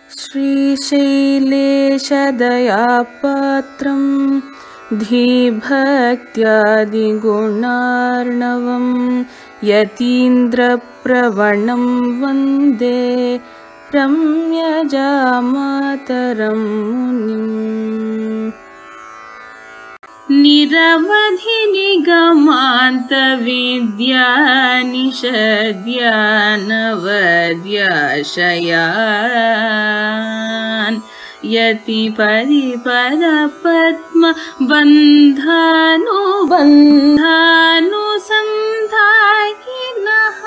श्रीशैलेशदयापात्रं धीभक्त्यादिगुणार्णवं यतीन्द्रप्रवणं वन्दे रम्यजामातरं मुनिम् निरवधि निगमान्तविद्या निषद्यानवद्याशयान् यतिपरिपदपद्म बन्धानुबन्धानुसन्धायिनः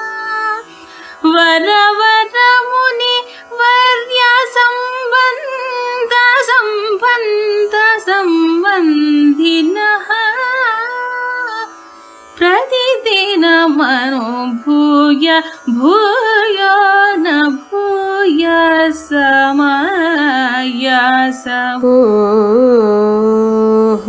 वरवरमुनि वर्या सम्बन्ध सम्बन्ध सम्बन्धिनः प्रतिदिनमनुभूय भूय न भूय समाय समोः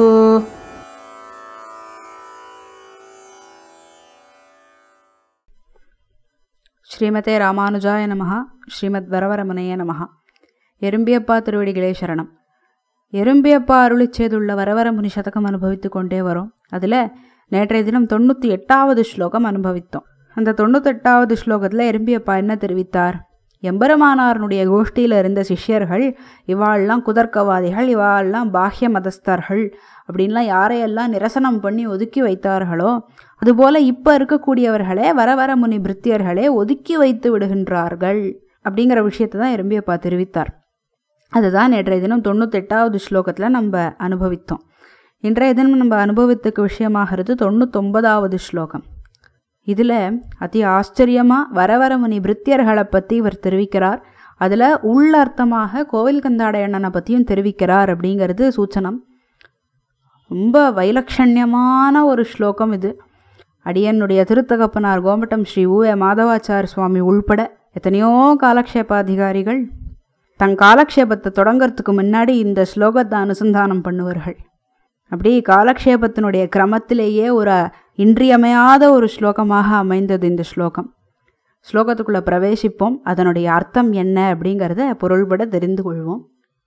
ஸ்ரீமதே ராமானுஜாய நமஹ ஸ்ரீமத் வரவரமுனைய நமஹ எறும்பியப்பா திருவடிகளே சரணம் எறும்பியப்பா அருளிச் செய்துள்ள வரவர முனி சதகம் அனுபவித்து கொண்டே வரோம் அதில் நேற்றைய தினம் தொண்ணூற்றி எட்டாவது ஸ்லோகம் அனுபவித்தோம் அந்த தொண்ணூத்தெட்டாவது ஸ்லோகத்தில் எறும்பியப்பா என்ன தெரிவித்தார் எம்பெருமானாரனுடைய கோஷ்டியில் இருந்த சிஷ்யர்கள் இவாள்லாம் குதர்க்கவாதிகள் இவாள்லாம் பாஹ்ய மதஸ்தர்கள் அப்படின்லாம் யாரையெல்லாம் நிரசனம் பண்ணி ஒதுக்கி வைத்தார்களோ அதுபோல இப்போ இருக்கக்கூடியவர்களே வர வர முனி பிருத்தியர்களே ஒதுக்கி வைத்து விடுகின்றார்கள் அப்படிங்கிற விஷயத்தை தான் எறும்பியப்பா தெரிவித்தார் அதுதான் நேற்றைய தினம் தொண்ணூத்தெட்டாவது ஸ்லோகத்தில் நம்ம அனுபவித்தோம் இன்றைய தினம் நம்ம அனுபவத்துக்கு விஷயமாகிறது தொண்ணூத்தொன்பதாவது ஸ்லோகம் இதில் அதி ஆச்சரியமாக வர வர முனி பிருத்தியர்களை பற்றி இவர் தெரிவிக்கிறார் அதில் உள்ளர்த்தமாக கோவில் கந்தாடையண்ணனை பற்றியும் தெரிவிக்கிறார் அப்படிங்கிறது சூச்சனம் ரொம்ப வைலக்ஷண்யமான ஒரு ஸ்லோகம் இது அடியனுடைய திருத்தகப்பனார் கோமட்டம் ஸ்ரீ ஊவே மாதவாச்சார் சுவாமி உள்பட எத்தனையோ காலக்ஷேபாதிகாரிகள் தன் காலக்ஷேபத்தை தொடங்கிறதுக்கு முன்னாடி இந்த ஸ்லோகத்தை அனுசந்தானம் பண்ணுவார்கள் அப்படி காலக்ஷேபத்தினுடைய கிரமத்திலேயே ஒரு இன்றியமையாத ஒரு ஸ்லோகமாக அமைந்தது இந்த ஸ்லோகம் ஸ்லோகத்துக்குள்ளே பிரவேசிப்போம் அதனுடைய அர்த்தம் என்ன அப்படிங்கிறத பொருள்பட தெரிந்து கொள்வோம்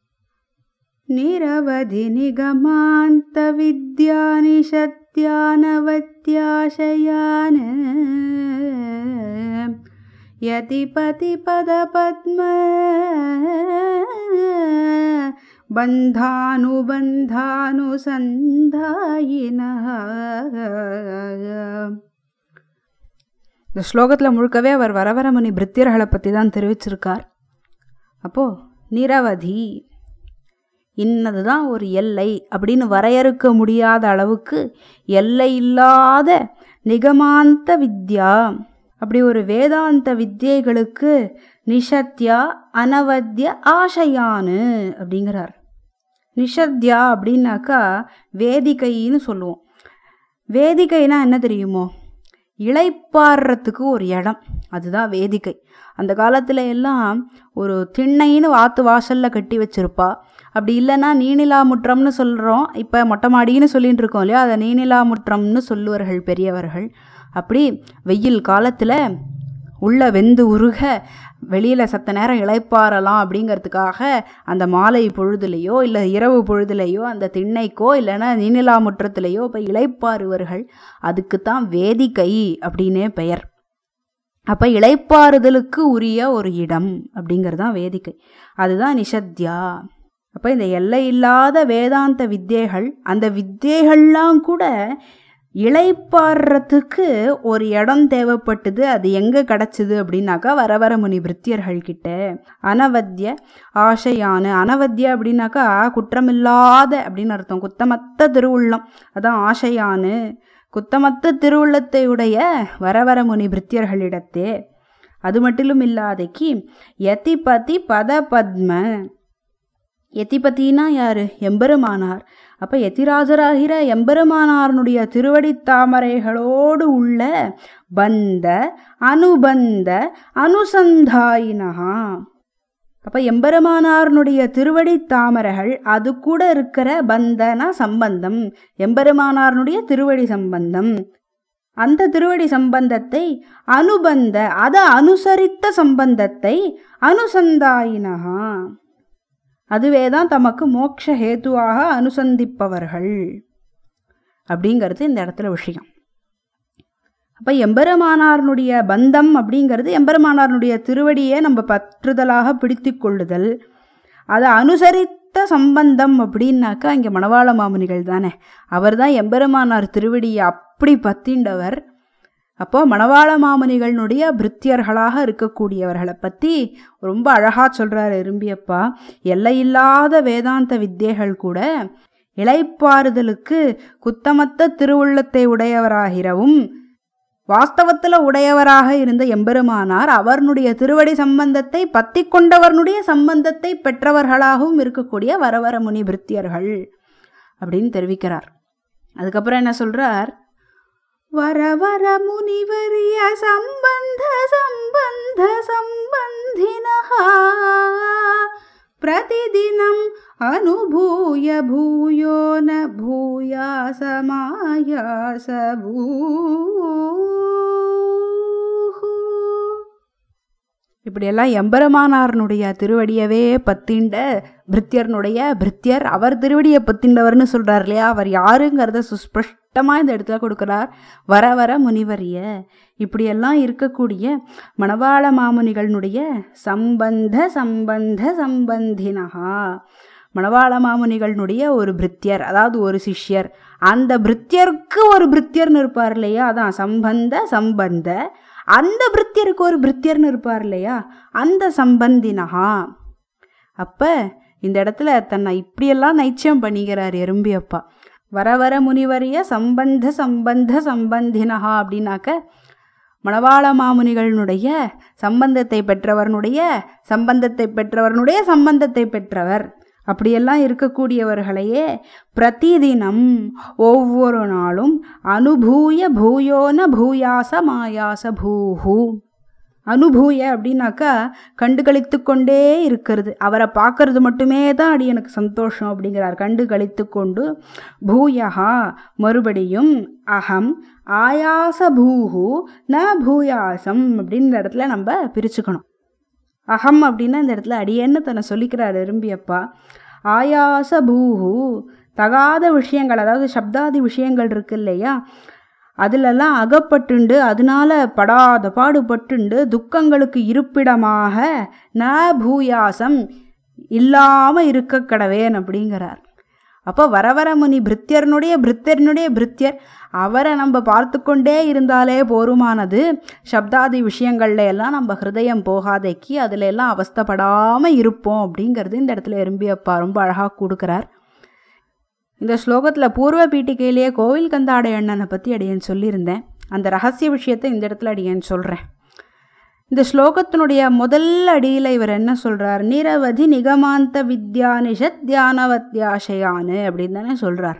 நிரவதி நிகமாந்த வித்யானி சத்யானவத்யாசயான யதிபதி பத பத்ம பந்தானுபந்தானுசந்தாயின இந்த ஸ்லோகத்தில் முழுக்கவே அவர் வரவரமுனி பிருத்தியர்களை பற்றி தான் தெரிவிச்சிருக்கார் அப்போது நிரவதி இன்னது ஒரு எல்லை அப்படின்னு வரையறுக்க முடியாத அளவுக்கு எல்லை இல்லாத நிகமாந்த வித்யா அப்படி ஒரு வேதாந்த வித்யைகளுக்கு நிஷத்யா அனவத்திய ஆசையானு அப்படிங்கிறார் நிஷத்யா அப்படின்னாக்கா வேதிகைன்னு சொல்லுவோம் வேதிகைனா என்ன தெரியுமோ இளைப்பாடுறதுக்கு ஒரு இடம் அதுதான் வேதிக்கை அந்த காலத்தில் எல்லாம் ஒரு திண்ணைன்னு வாத்து வாசலில் கட்டி வச்சுருப்பா அப்படி இல்லைன்னா நீனிலா முற்றம்னு சொல்கிறோம் இப்போ மொட்டை மாடின்னு சொல்லிட்டு இருக்கோம் இல்லையா அதை நீனிலா முற்றம்னு சொல்லுவார்கள் பெரியவர்கள் அப்படி வெயில் காலத்தில் உள்ள வெந்து உருக வெளியில் சத்த நேரம் இளைப்பாறலாம் அப்படிங்கிறதுக்காக அந்த மாலை பொழுதுலையோ இல்லை இரவு பொழுதுலையோ அந்த திண்ணைக்கோ இல்லைன்னா நீனிலா முற்றத்துலேயோ இப்போ இளைப்பாறுவர்கள் அதுக்கு தான் வேதிக்கை அப்படின்னே பெயர் அப்போ இளைப்பாறுதலுக்கு உரிய ஒரு இடம் அப்படிங்கிறது தான் வேதிக்கை அதுதான் நிஷத்யா அப்போ இந்த எல்லை இல்லாத வேதாந்த வித்தியைகள் அந்த வித்தியைகள்லாம் கூட இளைப்பாடுறதுக்கு ஒரு இடம் தேவைப்பட்டது அது எங்கே கிடச்சிது அப்படின்னாக்கா வர வர முனி பிருத்தியர்கள் கிட்ட அனவத்திய ஆசையான அனவத்திய அப்படின்னாக்கா குற்றமில்லாத அப்படின்னு அர்த்தம் குத்தமத்த திருவுள்ளம் அதான் ஆசையானு குத்தமத்த திருவுள்ளத்தை உடைய வர வர முனி பிருத்தியர்களிடத்தே அது மட்டிலும் இல்லாதைக்கு யதிபதி பத பத்ம எத்திபத்தினா யாரு எம்பெருமானார் அப்போ எத்திராஜராகிற எம்பெருமானாரனுடைய திருவடி தாமரைகளோடு உள்ள பந்த அனுபந்த அனுசந்தாயினகா அப்போ எம்பெருமானாரனுடைய திருவடி தாமரைகள் அது கூட இருக்கிற பந்தன சம்பந்தம் எம்பெருமானாரனுடைய திருவடி சம்பந்தம் அந்த திருவடி சம்பந்தத்தை அனுபந்த அதை அனுசரித்த சம்பந்தத்தை அனுசந்தாயினகா அதுவே தான் தமக்கு மோட்ச ஹேத்துவாக அனுசந்திப்பவர்கள் அப்படிங்கிறது இந்த இடத்துல விஷயம் அப்போ எம்பெருமானார்னுடைய பந்தம் அப்படிங்கிறது எம்பெருமானார்னுடைய திருவடியை நம்ம பற்றுதலாக பிடித்து கொள்ளுதல் அதை அனுசரித்த சம்பந்தம் அப்படின்னாக்கா இங்கே மணவாள மாமுனிகள் தானே அவர் தான் எம்பெருமானார் திருவடியை அப்படி பத்திண்டவர் அப்போ மணவாள மாமுனிகளுடைய பிருத்தியர்களாக இருக்கக்கூடியவர்களை பற்றி ரொம்ப அழகாக சொல்கிறார் எறும்பியப்பா எல்லையில்லாத வேதாந்த வித்தியைகள் கூட இளைப்பாறுதலுக்கு குத்தமத்த திருவுள்ளத்தை உடையவராகிறவும் வாஸ்தவத்தில் உடையவராக இருந்த எம்பெருமானார் அவர்னுடைய திருவடி சம்பந்தத்தை பத்தி கொண்டவர்னுடைய சம்பந்தத்தை பெற்றவர்களாகவும் இருக்கக்கூடிய வரவர முனி பிருத்தியர்கள் அப்படின்னு தெரிவிக்கிறார் அதுக்கப்புறம் என்ன சொல்றார் வரவர முனிவரிய சம்பந்த சம்பந்த சம்பந்தினஹா பிரதிதினம் அனுபூய பூயோ ந பூயாச மாயாச பூஹு. இப்படியெல்லாம் எம்பெருமானார்னுடைய திருவடியவே பத்திண்ட பிருத்தியர்னுடைய பிருத்தியர் அவர் திருவடியை பத்திண்டவர்னு சொல்றார் இல்லையா அவர் யாருங்கிறத சுஸ்பஷ்டமாக இந்த இடத்துல கொடுக்குறார் வர வர முனிவரிய இப்படியெல்லாம் இருக்கக்கூடிய மணவாள மாமுனிகளுடைய சம்பந்த சம்பந்த சம்பந்தினஹா மணவாள மாமுனிகளுடைய ஒரு பிருத்தியர் அதாவது ஒரு சிஷ்யர் அந்த பிருத்தியருக்கு ஒரு பிருத்தியர்னு இருப்பார் இல்லையா அதான் சம்பந்த சம்பந்த அந்த பிருத்தியருக்கு ஒரு பிருத்தியர்னு இருப்பார் இல்லையா அந்த சம்பந்தினஹா அப்போ இந்த இடத்துல தன்னை இப்படியெல்லாம் நைச்சியம் பண்ணிக்கிறார் எறும்பி அப்பா வர வர முனிவரிய சம்பந்த சம்பந்த சம்பந்தினஹா அப்படின்னாக்க மணவாள மாமுனிகளினுடைய சம்பந்தத்தை பெற்றவர்னுடைய சம்பந்தத்தை பெற்றவர்னுடைய சம்பந்தத்தை பெற்றவர் அப்படியெல்லாம் இருக்கக்கூடியவர்களையே பிரதிதினம் ஒவ்வொரு நாளும் அனுபூய பூயோன பூயாச மாயாச பூஹு அனுபூய அப்படின்னாக்கா கண்டு கழித்து கொண்டே இருக்கிறது அவரை பார்க்கறது மட்டுமே தான் அடி எனக்கு சந்தோஷம் அப்படிங்கிறார் கண்டு கழித்து கொண்டு பூயஹா மறுபடியும் அகம் ஆயாச பூஹு ந பூயாசம் அப்படின்னு இந்த இடத்துல நம்ம பிரிச்சுக்கணும் அகம் அப்படின்னா இந்த இடத்துல அடியேன்னு தன்னை சொல்லிக்கிறார் எறும்பியப்பா ஆயாச பூஹு தகாத விஷயங்கள் அதாவது சப்தாதி விஷயங்கள் இருக்கு இல்லையா அதிலெல்லாம் அகப்பட்டுண்டு அதனால படாத பாடுபட்டுண்டு துக்கங்களுக்கு இருப்பிடமாக ந பூயாசம் இல்லாமல் இருக்க கடவேன் அப்படிங்கிறார் அப்போ வரவர முனி பிருத்தியர்னுடைய பிருத்தியர்னுடைய பிருத்தியர் அவரை நம்ம பார்த்து கொண்டே இருந்தாலே போருமானது சப்தாதி விஷயங்கள்ல எல்லாம் நம்ம ஹிருதயம் போகாதைக்கு அதில் எல்லாம் அவஸ்தப்படாமல் இருப்போம் அப்படிங்கிறது இந்த இடத்துல எறும்பியப்பா ரொம்ப அழகாக கொடுக்குறார் இந்த ஸ்லோகத்தில் பூர்வ பீட்டிகையிலேயே கோவில் கந்தாடை அண்ணனை பற்றி அடியேன் சொல்லியிருந்தேன் அந்த ரகசிய விஷயத்தை இந்த இடத்துல அடியேன் சொல்கிறேன் இந்த ஸ்லோகத்தினுடைய முதல் அடியில் இவர் என்ன சொல்கிறார் நிரவதி நிகமாந்த வித்யானிஷத் தியானவத்யாசயானு அப்படின்னு தானே சொல்கிறார்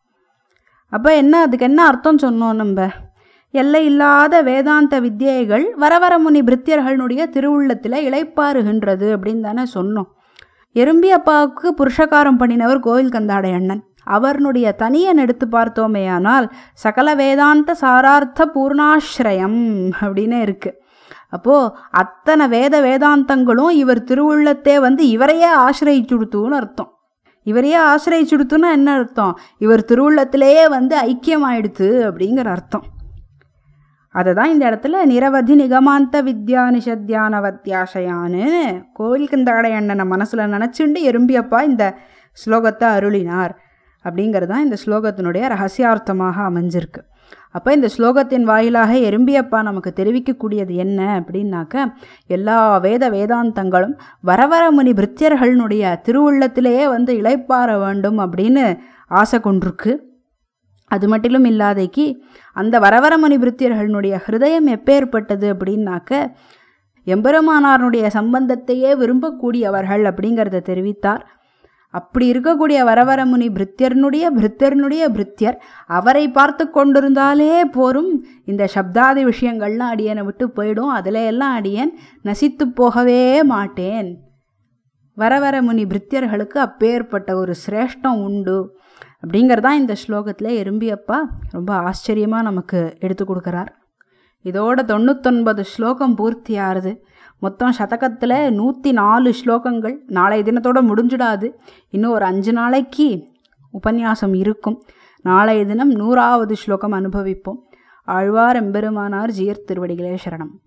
அப்போ என்ன அதுக்கு என்ன அர்த்தம் சொன்னோம் நம்ம எல்லை இல்லாத வேதாந்த வித்யைகள் வரவர முனி பிருத்தியர்களுடைய திருவுள்ளத்தில் இளைப்பாறுகின்றது அப்படின்னு தானே சொன்னோம் எறும்பி அப்பாவுக்கு புருஷகாரம் பண்ணினவர் கோவில் கந்தாடை அண்ணன் அவர்னுடைய தனியன் எடுத்து பார்த்தோமேயானால் சகல வேதாந்த சாரார்த்த பூர்ணாஸ்ரயம் அப்படின்னு இருக்குது அப்போது அத்தனை வேத வேதாந்தங்களும் இவர் திருவுள்ளத்தே வந்து இவரையே ஆசிரயிச்சுடுத்துன்னு அர்த்தம் இவரையே ஆசிரயிச்சுடுத்துன்னா என்ன அர்த்தம் இவர் திருவுள்ளத்திலேயே வந்து ஐக்கியமாயிடுத்து அப்படிங்கிற அர்த்தம் அதை தான் இந்த இடத்துல நிரவதி நிகமாந்த வித்யா நிஷத்யானவத்யாசயான்னு கோவில் கந்தாடை அண்ணனை மனசில் நினச்சிண்டு எறும்பியப்பா இந்த ஸ்லோகத்தை அருளினார் அப்படிங்கிறது தான் இந்த ஸ்லோகத்தினுடைய ரகசியார்த்தமாக அமைஞ்சிருக்கு அப்போ இந்த ஸ்லோகத்தின் வாயிலாக எறும்பியப்பா நமக்கு தெரிவிக்கக்கூடியது என்ன அப்படின்னாக்க எல்லா வேத வேதாந்தங்களும் வரவர முனி பிருத்தியர்களுடைய திருவுள்ளத்திலேயே வந்து இளைப்பாற வேண்டும் அப்படின்னு ஆசை கொண்டிருக்கு அது மட்டிலும் இல்லாதைக்கு அந்த வரவரமுனி பிருத்தியர்களுடைய ஹிருதயம் எப்பேற்பட்டது அப்படின்னாக்க எம்பெருமானாருடைய சம்பந்தத்தையே விரும்பக்கூடியவர்கள் அப்படிங்கிறத தெரிவித்தார் அப்படி இருக்கக்கூடிய வரவரமுனி பிருத்தியர்னுடைய பிருத்தியர்னுடைய பிருத்தியர் அவரை பார்த்து கொண்டிருந்தாலே போரும் இந்த சப்தாதி விஷயங்கள்லாம் அடியனை விட்டு போயிடும் அதில் எல்லாம் அடியேன் நசித்து போகவே மாட்டேன் வரவர முனி பிருத்தியர்களுக்கு அப்பேற்பட்ட ஒரு சிரேஷ்டம் உண்டு அப்படிங்கிறதான் இந்த ஸ்லோகத்தில் எறும்பியப்பா ரொம்ப ஆச்சரியமாக நமக்கு எடுத்து கொடுக்குறார் இதோட தொண்ணூத்தொன்பது ஸ்லோகம் பூர்த்தி ஆறுது மொத்தம் சதகத்தில் நூற்றி நாலு ஸ்லோகங்கள் நாளைய தினத்தோட முடிஞ்சிடாது இன்னும் ஒரு அஞ்சு நாளைக்கு உபன்யாசம் இருக்கும் நாளைய தினம் நூறாவது ஸ்லோகம் அனுபவிப்போம் ஆழ்வார் எம்பெருமானார் ஜீயர் திருவடிகளே சரணம்